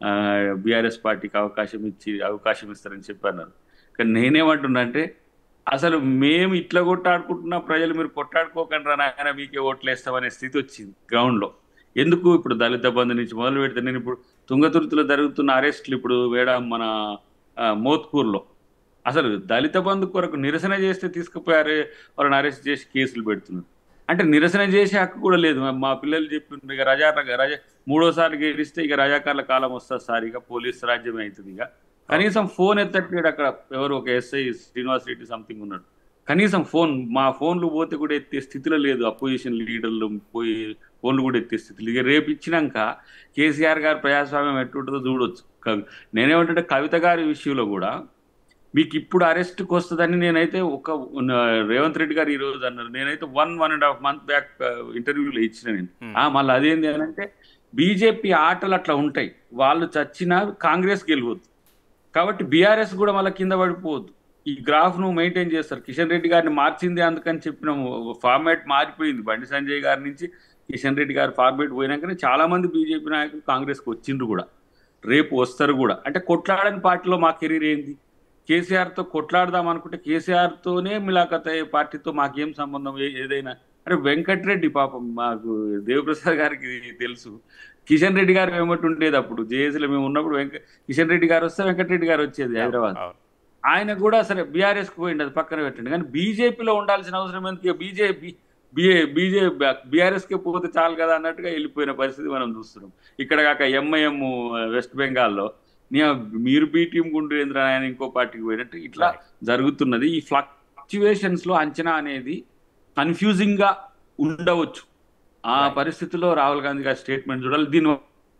బీఆర్ఎస్ పార్టీకి అవకాశం ఇచ్చి అవకాశం ఇస్తారని చెప్పి అన్నారు కానీ నేనేమంటున్నా అంటే అసలు మేము ఇట్లా కొట్టాడుకుంటున్నా ప్రజలు మీరు కొట్టాడుకోకండి రా నాయన మీకే ఓట్లు వేస్తామనే స్థితి వచ్చింది గ్రౌండ్లో ఎందుకు ఇప్పుడు దళిత బంధు నుంచి మొదలు పెడితే నేను ఇప్పుడు తుంగతుర్తిలో జరుగుతున్న అరెస్టులు ఇప్పుడు వేడ మన ఆ, మోత్కూర్లో అసలు దళిత బంధు కొరకు నిరసన చేస్తే తీసుకుపోయారు వాళ్ళని అరెస్ట్ చేసి కేసులు పెడుతున్నారు అంటే నిరసన చేసే హక్కు కూడా లేదు మా- మా పిల్లలు చెప్పిండ్రు ఇక రజా రజా మూడోసారి గెలిస్తే ఇక రజాకార్ల కాలం వస్తుంది సార్ ఇక పోలీస్ రాజ్యం అవుతుంది ఇక కనీసం ఫోన్ ఎత్తట్లేడు అక్కడ ఎవరు ఒక ఎస్ఐ శ్రీనివాస్ రెడ్డి సంథింగ్ ఉన్నాడు కనీసం ఫోన్ మా ఫోన్లు పోతే కూడా ఎత్తే స్థితిలో లేదు అపోజిషన్ లీడర్లు పోయి ఫోన్లు కూడా ఎత్తే స్థితిలో ఇక రేపు ఇచ్చినాక కేసీఆర్ గారు ప్రజాస్వామ్యం ఎట్టుంటుందో చూడొచ్చు క- నేనేమంటే కవిత గారి విషయంలో కూడా మీకు ఇప్పుడు అరెస్ట్కి వస్తుందని నేనైతే ఒక ఉన్న- రేవంత్ రెడ్డి గారు ఈ రోజు అన్నారు నేనైతే one one and half month back ఇంటర్వ్యూలో ఇచ్చిన నేను Hmm. ఆ, మళ్ళీ అదేంటి అని అంటే బీజేపీ ఆటలు అట్లా ఉంటాయి వాళ్ళు చచ్చినా కాంగ్రెస్ గెలవద్దు కాబట్టి బీఆర్ఎస్ కూడా మళ్ళీ కింద పడిపోవద్దు ఈ గ్రాఫ్ ను మెయింటైన్ చేస్తారు కిషన్ రెడ్డి గారిని మార్చింది అందుకని చెప్పినాము ఫార్మాట్ మారిపోయింది బండి సంజయ్ గారి నుంచి కిషన్ రెడ్డి గారు ఫార్మాట్ పోయినాకనే చాలా మంది బీజేపీ నాయకులు కాంగ్రెస్కి వచ్చిండ్రు కూడా రేపు వస్తారు కూడా అంటే కొట్లాడని పార్టీలో మా కెరీర్ ఏంది కేసీఆర్తో కొట్లాడదాం అనుకుంటే కేసీఆర్తోనే మిలాఖత్ అయ్యే పార్టీతో మాకేం సంబంధం ఏ- ఏదైనా అంటే వెంకటరెడ్డి పాపం మాకు దేవప్రసాద్ గారికి తెలుసు కిషన్ రెడ్డి గారు ఏమంటుండేది ఉండేది అప్పుడు జేఏసీలో మేము ఉన్నప్పుడు వెంక కిషన్ రెడ్డి గారు వస్తే వెంకటరెడ్డి గారు వచ్చేది హైదరాబాద్ అవును. ఆయన కూడా సరే బీఆర్ఎస్కి పోయింది అది పక్కన పెట్టండి కానీ బీజేపీలో ఉండాల్సిన అవసరం ఎందుకు బీజేపీ బిఏ బీజే బీఆర్ఎస్కి పోతే చాలు కదా అన్నట్టుగా వెళ్ళిపోయిన పరిస్థితి మనం చూస్తున్నాం ఇక్కడ కాక ఎంఐఎం వెస్ట్ బెంగాల్లో నీ మీరు బీ టీం గుండేంద్ర ఆయన ఇంకో పార్టీకి పోయినట్టు ఇట్లా జరుగుతున్నది ఈ ఫ్లక్చువేషన్స్ లో అంచనా అనేది కన్ఫ్యూజింగ్ గా ఉండవచ్చు ఆ Right. పరిస్థితిలో రాహుల్ గాంధీ గారి స్టేట్మెంట్ చూడాలి దీని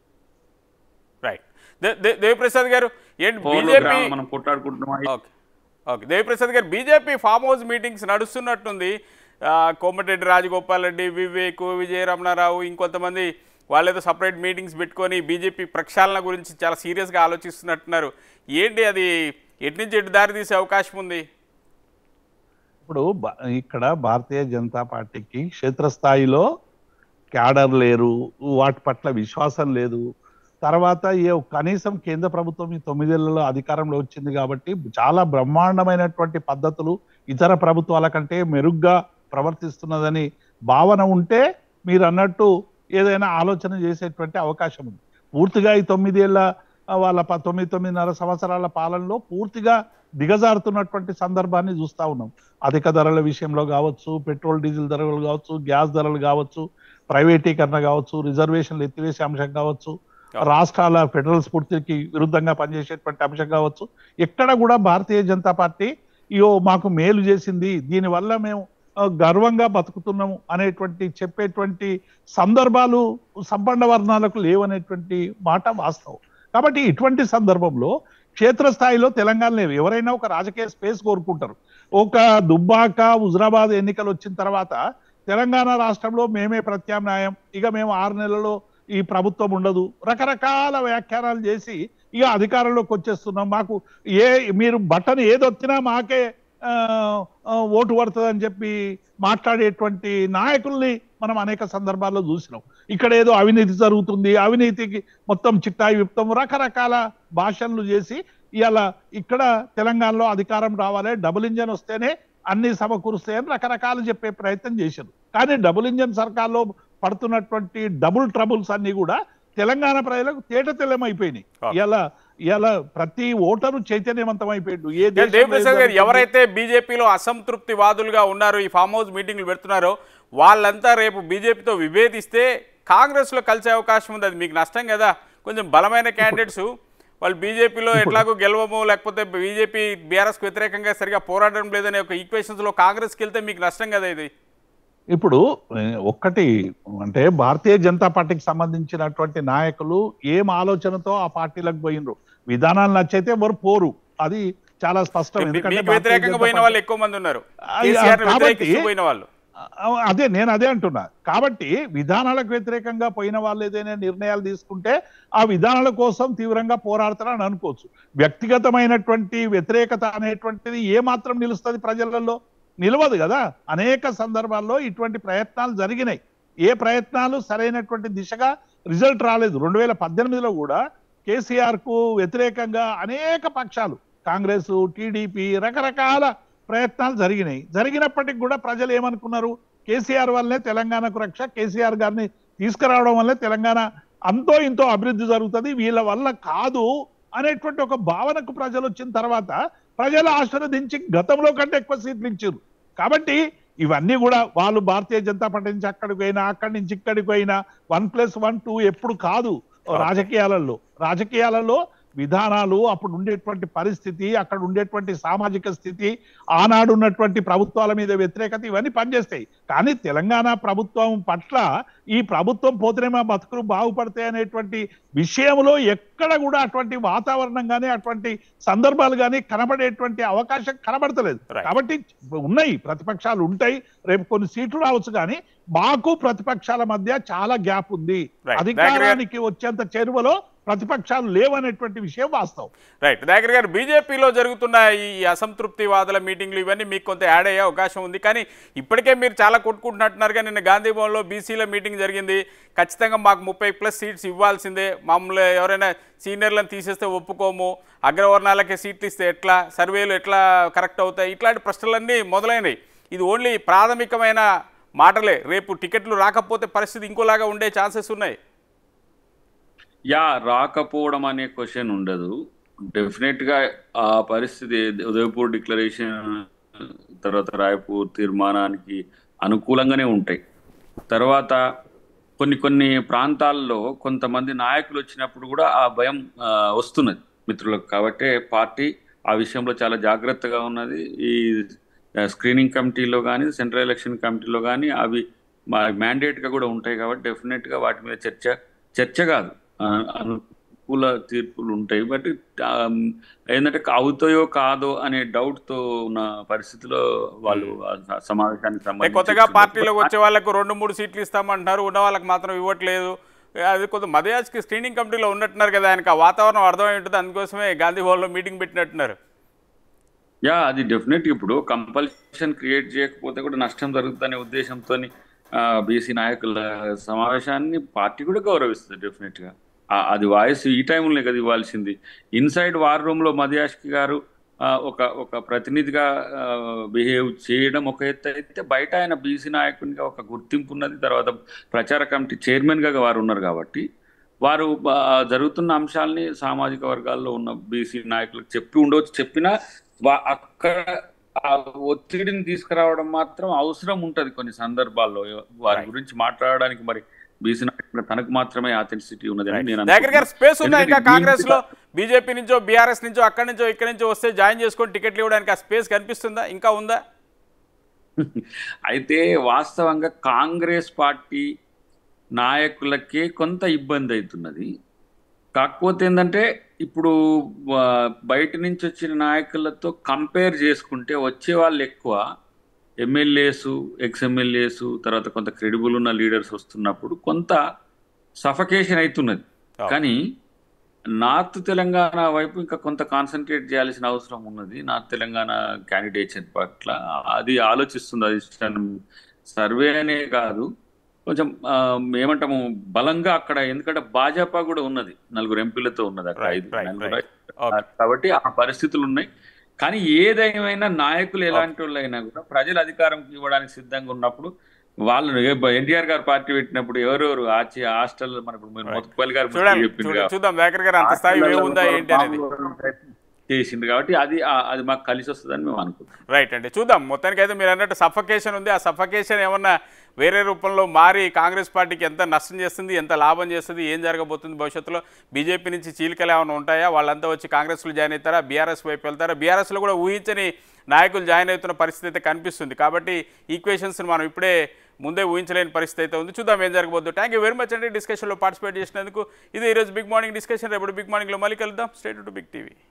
రైట్ దే- దే- దేవిప్రసాద్ గారు ఏంటి పవర్లో బీజేపీ గ్రామం మనం కొట్టాడుకుంటున్నాం ఓకే ఓకే దేవిప్రసాద్ గారు బీజేపీ ఫామ్ హౌస్ మీటింగ్స్ నడుస్తున్నట్టుంది ఆ, కోమటిరెడ్డి రాజగోపాల్ రెడ్డి వివేక్ విజయ రమణారావు ఇంకొంతమంది వాళ్ళేదో సపరేట్ మీటింగ్స్ పెట్టుకొని బీజేపీ ప్రక్షాళన గురించి చాలా సీరియస్గా ఆలోచిస్తున్నట్టున్నారు ఏంటి అది ఎటు నుంచి ఎటు దారి తీసే అవకాశం ఉంది ఇప్పుడు బ- ఇక్కడ భారతీయ జనతా పార్టీకి క్షేత్రస్థాయిలో క్యాడర్ లేరు వాటి పట్ల విశ్వాసం లేదు తర్వాత ఏ కనీసం కేంద్ర ప్రభుత్వం ఈ తొమ్మిదేళ్లలో అధికారంలో వచ్చింది కాబట్టి చాలా బ్రహ్మాండమైనటువంటి పద్ధతులు ఇతర ప్రభుత్వాల కంటే మెరుగ్గా ప్రవర్తిస్తున్నదని భావన ఉంటే మీరు అన్నట్టు ఏదైనా ఆలోచన చేసేటువంటి అవకాశం ఉంది పూర్తిగా ఈ తొమ్మిదేళ్ల ఆ, వాళ్ళ ప- తొమ్మిది తొమ్మిదిన్నర సంవత్సరాల పాలనలో పూర్తిగా దిగజారుతున్నటువంటి సందర్భాన్ని చూస్తా ఉన్నాం అధిక ధరల విషయంలో కావచ్చు పెట్రోల్ డీజిల్ ధరలు కావచ్చు గ్యాస్ ధరలు కావచ్చు ప్రైవేటీకరణ కావచ్చు రిజర్వేషన్లు ఎత్తివేసే అంశం కావచ్చు రాష్ట్రాల ఫెడరల్ స్ఫూర్తికి విరుద్ధంగా పనిచేసేటువంటి అంశం కావచ్చు ఎక్కడ కూడా భారతీయ జనతా పార్టీ ఇయో మాకు మేలు చేసింది దీనివల్ల మేము ఆ, గర్వంగా బతుకుతున్నాము అనేటువంటి చెప్పేటువంటి సందర్భాలు సంపన్న వర్ణాలకు లేవనేటువంటి మాట వాస్తవం కాబట్టి ఇటువంటి సందర్భంలో క్షేత్రస్థాయిలో తెలంగాణ లేవు ఎవరైనా ఒక రాజకీయ స్పేస్ కోరుకుంటారు ఒక దుబ్బాక హుజరాబాద్ ఎన్నికలు వచ్చిన తర్వాత తెలంగాణ రాష్ట్రంలో మేమే ప్రత్యామ్నాయం ఇక మేము ఆరు నెలల్లో ఈ ప్రభుత్వం ఉండదు రకరకాల వ్యాఖ్యానాలు చేసి ఇక అధికారంలోకి వచ్చేస్తున్నాం మాకు ఏ మీరు బటన్ ఏదొచ్చినా మాకే ఆ, ఆ, ఓటు పడుతుందని చెప్పి మాట్లాడేటువంటి నాయకుల్ని మనం అనేక సందర్భాల్లో చూసినాం ఇక్కడ ఏదో అవినీతి జరుగుతుంది అవినీతికి మొత్తం చిట్టాయి విప్తం రకరకాల భాషలు చేసి ఇవాళ ఇక్కడ తెలంగాణలో అధికారం రావాలి డబుల్ ఇంజన్ వస్తేనే అన్ని సమకూరుస్తాయని రకరకాలు చెప్పే ప్రయత్నం చేశారు కానీ డబుల్ ఇంజన్ సర్కార్లో పడుతున్నటువంటి డబుల్ ట్రబుల్స్ అన్ని కూడా తెలంగాణ ప్రజలకు తేట తెల్లమైపోయినాయి Okay. ఇలా ఇలా ప్రతి ఓటరు చైతన్యవంతం అయిపోయిండు ఏ కానీ దేశంలో దేవిప్రసాద్ గారు ఏం జరుగుతుంది? ఎవరైతే బీజేపీలో అసంతృప్తి వాదులుగా ఉన్నారు ఈ ఫామ్ హౌస్ మీటింగ్లు పెడుతున్నారో వాళ్ళంతా రేపు బీజేపీతో విభేదిస్తే కాంగ్రెస్లో కలిసే అవకాశం ఉంది అది మీకు నష్టం కదా కొంచెం బలమైన క్యాండిడేట్స్ వాళ్ళు బీజేపీలో ఎట్లాగో గెలవము లేకపోతే బీజేపీ బీఆర్ఎస్కి వ్యతిరేకంగా సరిగా పోరాడడం లేదనే ఒక ఈక్వేషన్స్లో కాంగ్రెస్కి వెళ్తే మీకు నష్టం కదా ఇది ఇప్పుడు ఏ, ఒక్కటి అంటే భారతీయ జనతా పార్టీకి సంబంధించినటువంటి నాయకులు ఏం ఆలోచనతో ఆ పార్టీలకు పోయినరు విధానాలు నచ్చైతే ఎవరు పోరు అది చాలా స్పష్టం మీ- ఎందుకంటే మీకు భారతీయ వ్యతిరేకంగా జనతా పోయిన పార్టీ- వాళ్ళు ఎక్కువ మంది ఉన్నారు ఆ, కేసీఆర్ కాబట్టి- వ్యతిరేకిస్తూ పోయిన వాళ్ళు ఆ, అదే నేను అదే అంటున్నా కాబట్టి విధానాలకు వ్యతిరేకంగా పోయిన వాళ్ళు ఏదైనా నిర్ణయాలు తీసుకుంటే ఆ విధానాల కోసం తీవ్రంగా పోరాడతారని అనుకోవచ్చు వ్యక్తిగతమైనటువంటి వ్యతిరేకత అనేటువంటిది ఏ మాత్రం నిలుస్తుంది ప్రజలలో నిలవదు కదా అనేక సందర్భాల్లో ఇటువంటి ప్రయత్నాలు జరిగినాయి ఏ ప్రయత్నాలు సరైనటువంటి దిశగా రిజల్ట్ రాలేదు రెండు వేల పద్దెనిమిదిలో కూడా కేసీఆర్ కు వ్యతిరేకంగా అనేక పక్షాలు కాంగ్రెస్ టీడీపీ రకరకాల ప్రయత్నాలు జరిగినాయి జరిగినప్పటికి కూడా ప్రజలు ఏమనుకున్నారు కేసీఆర్ వల్లనే తెలంగాణకు రక్ష కేసీఆర్ గారిని తీసుకురావడం వల్లే తెలంగాణ అంతో ఇంతో అభివృద్ధి జరుగుతుంది వీళ్ళ వల్ల కాదు అనేటువంటి ఒక భావనకు ప్రజలు వచ్చిన తర్వాత ప్రజలు ఆశీర్వదించి గతంలో కంటే ఎక్కువ సీట్లు ఇచ్చారు కాబట్టి ఇవన్నీ కూడా వాళ్ళు భారతీయ జనతా పార్టీ నుంచి అక్కడికి పోయినా అక్కడి నుంచి ఇక్కడికి పోయినా వన్ ప్లస్ వన్ టూ ఎప్పుడు కాదు రాజకీయాలలో రాజకీయాలలో విధానాలు అప్పుడు ఉండేటువంటి పరిస్థితి అక్కడ ఉండేటువంటి సామాజిక స్థితి ఆనాడు ఉన్నటువంటి ప్రభుత్వాల మీద వ్యతిరేకత ఇవన్నీ పనిచేస్తాయి కానీ తెలంగాణ ప్రభుత్వం పట్ల ఈ ప్రభుత్వం పోతేనే మా బతుకులు బాగుపడతాయి అనేటువంటి విషయంలో ఎక్కడ కూడా అటువంటి వాతావరణం కానీ అటువంటి సందర్భాలు కానీ కనబడేటువంటి అవకాశం కనబడతలేదు Right. కాబట్టి ఉన్నాయి ప్రతిపక్షాలు ఉంటాయి రేపు కొన్ని సీట్లు రావచ్చు కానీ మాకు ప్రతిపక్షాల మధ్య చాలా గ్యాప్ ఉంది Right. అధికారానికి వచ్చేంత చేరువలో ప్రతిపక్షాలు లేవనేటువంటి విషయం వాస్తవం రైట్ దయాకర్ గారు బీజేపీలో జరుగుతున్న ఈ అసంతృప్తి వాదుల మీటింగ్లు ఇవన్నీ మీకు కొంత యాడ్ అయ్యే అవకాశం ఉంది కానీ ఇప్పటికే మీరు చాలా కొట్టుకుంటున్నట్టున్నారుగా నిన్న గాంధీ భవన్లో బీసీల మీటింగ్ జరిగింది ఖచ్చితంగా మాకు ముప్పై ప్లస్ సీట్స్ ఇవ్వాల్సిందే మామూలు ఎవరైనా సీనియర్లను తీసేస్తే ఒప్పుకోము అగ్రవర్ణాలకే సీట్లు ఇస్తే ఎట్లా సర్వేలు ఎట్లా కరెక్ట్ అవుతాయి ఇట్లాంటి ప్రశ్నలన్నీ మొదలైనవి ఇది ఓన్లీ ప్రాథమికమైన మాటలే రేపు టికెట్లు రాకపోతే పరిస్థితి ఇంకోలాగా ఉండే ఛాన్సెస్ ఉన్నాయి యా రాకపోవడం అనే క్వశ్చన్ ఉండదు డెఫినెట్ గా ఆ పరిస్థితి ఉదయపూర్ డిక్లరేషన్ తర్వాత రాయపూర్ తీర్మానానికి అనుకూలంగానే ఉంటాయి తర్వాత కొన్ని కొన్ని ప్రాంతాల్లో కొంతమంది నాయకులు వచ్చినప్పుడు కూడా ఆ భయం ఆ, వస్తున్నది మిత్రులకు కాబట్టి పార్టీ ఆ విషయంలో చాలా జాగ్రత్తగా ఉన్నది ఈ స్క్రీనింగ్ కమిటీలో కానీ సెంట్రల్ ఎలక్షన్ కమిటీలో కానీ అవి మా మ్యాండేట్గా కూడా ఉంటాయి కాబట్టి డెఫినెట్గా వాటి మీద చర్చ చర్చ కాదు ఆ, అనుకూల తీర్పులు ఉంటాయి బట్ ఆ, ఏంటంటే అవుతాయో కాదో అనే డౌట్తో ఉన్న పరిస్థితిలో వాళ్ళు ఆ సమావేశానికి అంటే సంబంధించి కొత్తగా పార్టీలోకి వచ్చే వాళ్ళకు రెండు మూడు సీట్లు ఇస్తామంటున్నారు ఉన్న వాళ్ళకి మాత్రం ఇవ్వట్లేదు అది కొంత మదయాజ్కి స్క్రీనింగ్ కమిటీలో ఉన్నట్టున్నారు కదా ఆయనకి ఆ వాతావరణం అర్థమై ఉంటుంది అందుకోసమే గాంధీ భవన్లో మీటింగ్ పెట్టినట్టున్నారు యా అది డెఫినెట్ ఇప్పుడు కంపల్షన్ క్రియేట్ చేయకపోతే కూడా నష్టం జరుగుతుందనే ఉద్దేశంతో బీసీ నాయకుల సమావేశాన్ని పార్టీ కూడా గౌరవిస్తుంది డెఫినెట్ గా ఆ- అది వాయిస్ ఈ టైంలో కదా ఇవ్వాల్సింది ఇన్సైడ్ వార్ రూమ్ లో మధ్యాష్కి గారు ఆ, ఒక ఒక ప్రతినిధిగా బిహేవ్ చేయడం ఒక ఎత్తు అయితే బయట ఆయన బీసీ నాయకునిగా ఒక గుర్తింపు ఉన్నది తర్వాత ప్రచార కమిటీ చైర్మన్ గా వారు ఉన్నారు కాబట్టి వారు ఆ, జరుగుతున్న అంశాలని సామాజిక వర్గాల్లో ఉన్న బీసీ నాయకులకు చెప్పి ఉండవచ్చు చెప్పినా వా- అక్కడ ఆ ఒత్తిడిని తీసుకురావడం మాత్రం అవసరం ఉంటది కొన్ని సందర్భాల్లో వారి Right. గురించి మాట్లాడడానికి మరి బీసీ నాయకులు తనకు మాత్రమే ఆథెంటిసిటీ ఉన్నదని నేను దగ్గర గారు స్పేస్ ఉందా ఇంకా ఎందుకంటే కాంగ్రెస్ లో దీనికి- బీజేపీ నుంచో బీఆర్ఎస్ నుంచో అక్కడి నుంచో ఇక్కడి నుంచో వస్తే జాయిన్ చేసుకొని టికెట్లు ఇవ్వడానికి ఆ స్పేస్ కనిపిస్తుందా ఇంకా ఉందా అయితే వాస్తవంగా కాంగ్రెస్ పార్టీ నాయకులకే కొంత ఇబ్బంది అవుతున్నది కాకపోతే ఏంటంటే ఇప్పుడు ఆ, బయట నుంచి వచ్చిన నాయకులతో కంపేర్ చేసుకుంటే వచ్చే వాళ్ళు ఎక్కువ ఎమ్మెల్యేస్ ఎక్స్ ఎమ్మెల్యేస్ తర్వాత కొంత క్రెడిబుల్ ఉన్న లీడర్స్ వస్తున్నప్పుడు కొంత సఫకేషన్ అవుతున్నది అవును. కానీ నార్త్ తెలంగాణ వైపు ఇంకా కొంత కాన్సన్ట్రేట్ చేయాల్సిన అవసరం ఉన్నది నార్త్ తెలంగాణ క్యాండిడేట్స్ పట్ల అది ఆలోచిస్తుంది అది సర్వే అనే కాదు కొంచెం ఆ, ఏమంటాము బలంగా అక్కడ ఎందుకంటే భాజపా కూడా ఉన్నది నలుగురు ఎంపీలతో ఉన్నది అక్కడ Right, ఐదు right, నలుగురు right. Okay. కాబట్టి ఆ పరిస్థితులు ఉన్నాయి కానీ ఏదేమైనా నాయకులు ఎలాంటి వాళ్ళు అయినా కూడా ప్రజలు అధికారం ఇవ్వడానికి సిద్ధంగా ఉన్నప్పుడు వాళ్ళు ఎన్టీఆర్ గారు పార్టీ పెట్టినప్పుడు ఎవరెవరు ఆచి హాస్టల్ మనకు Right. మొత్తుపల్లి గారు చూడండి చెప్పింది చూడ- చూద్దాం దయాకర్ గారు అంత స్థాయి ఏముందా ఏంటి అనేది చేసిండు కాబట్టి అది ఆ- అది మాకు కలిసి వస్తుందని మేము అనుకుంటాం రైట్ అండి చూద్దాం మొత్తానికి అయితే మీరు అన్నట్టు సఫకేషన్ ఉంది ఆ సఫకేషన్ ఏమన్నా వేరే రూపంలో మారి కాంగ్రెస్ పార్టీకి ఎంత నష్టం చేస్తుంది ఎంత లాభం చేస్తుంది ఏం జరగబోతుంది భవిష్యత్తులో బీజేపీ నుంచి చీలికలు ఏమైనా ఉంటాయా వాళ్ళంతా వచ్చి కాంగ్రెస్లో జాయిన్ అవుతారా బీఆర్ఎస్ వైపు వెళ్తారా బీఆర్ఎస్లో కూడా ఊహించని నాయకులు జాయిన్ అవుతున్న పరిస్థితి అయితే కనిపిస్తుంది కాబట్టి ఈక్వేషన్స్ని మనం ఇప్పుడే ముందే ఊహించలేని పరిస్థితి అయితే ఉంది చూద్దాం ఏం జరగబోద్దు థ్యాంక్ యూ వెరీ మచ్ అండి డిస్కషన్లో పార్టిసిపేట్ చేసినందుకు ఇది ఈరోజు బిగ్ మార్నింగ్ డిస్కషన్ రేపు బిగ్ మార్నింగ్లో మళ్ళీ కలుద్దాం స్టేట్ టు బిగ్ టీవీ